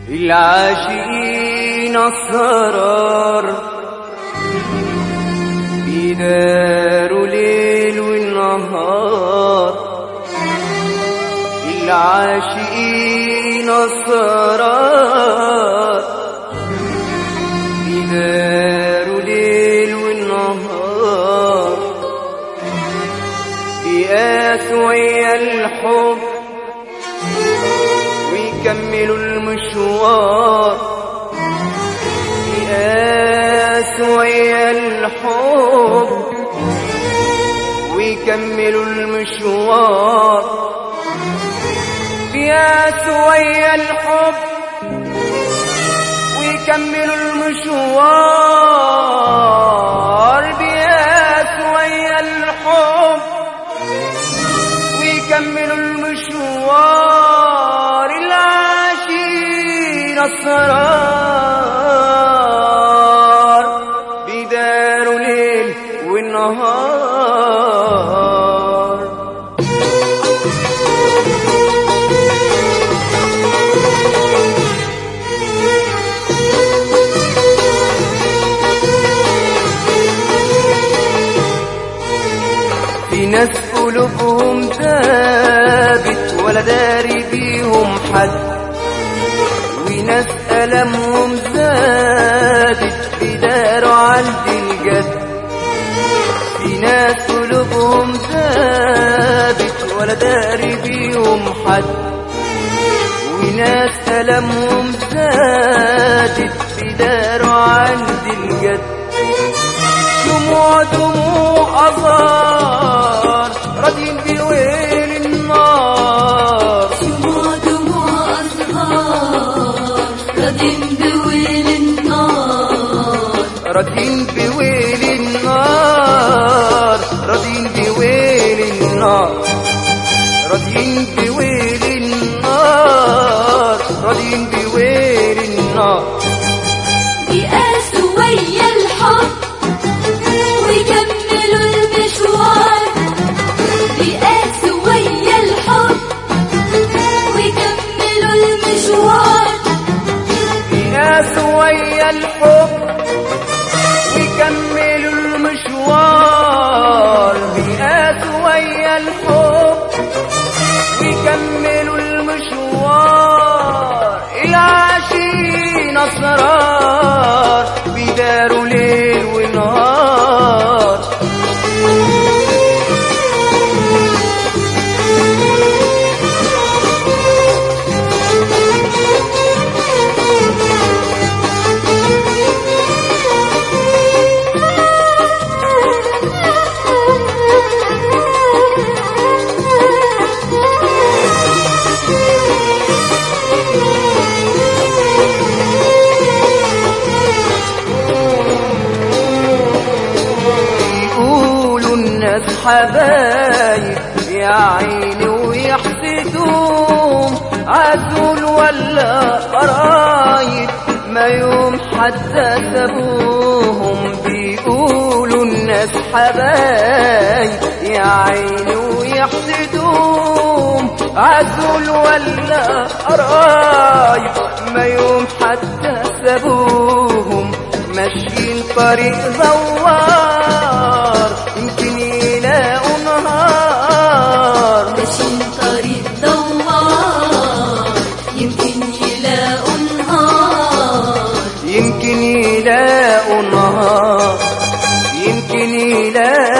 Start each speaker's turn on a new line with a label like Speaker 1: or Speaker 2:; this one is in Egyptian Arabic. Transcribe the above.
Speaker 1: العاشقين السرار بيداروا ليل والنهار العاشقين السرار بيداروا ليل والنهار بيقاسوا ويا الحب ويكملوا المشوار بيقاسوا ويا الحب ويكملوا المشوار بيقاسوا ويا الحب ويكملوا المشوار بيقاسوا ويا الحب ويكملوا المشوار العاشقين السرار بيداروا ليل والنهار في ناس قلوبهم ثابت ولا داري بيهم حد وناس ألمهم زادت بداروا عند الجد في ناس قلوبهم ثابت ولا داري بيهم حد وناس ألمهم زادت بداروا عند الجد دموع دموع أزار راضين بويل النار
Speaker 2: دموع دموع أزهار راضين بويل النار
Speaker 1: راضين بويل النار راضين بويل النار راضين بويل النار راضين بويل النار
Speaker 2: بيقاسوا ويا الحب ويكملوا المشوار بيقاسوا ويا الحب ويكملوا المشوار
Speaker 1: بيقاسوا ويا الحب ويكملوا المشوار بيقاسوا ويا الحب ويكملوا المشوار العاشقين أسرار بيداروا ليل ونهار يقولوا الناس حبايب يا عيني ويحسدوهم عزول ولا قرايب ما يوم حتى سابوهم بيقولوا الناس حبايب يا عيني ويحسدوهم عزول ولا قرايب ما يوم حتى سابوهم ماشيين طريق دوار يمكن يلاقوا نهار
Speaker 2: ماشيين طريق دوار يمكن يلاقوا نهار
Speaker 1: يمكن يلاقوا نهار يمكن يلاقوا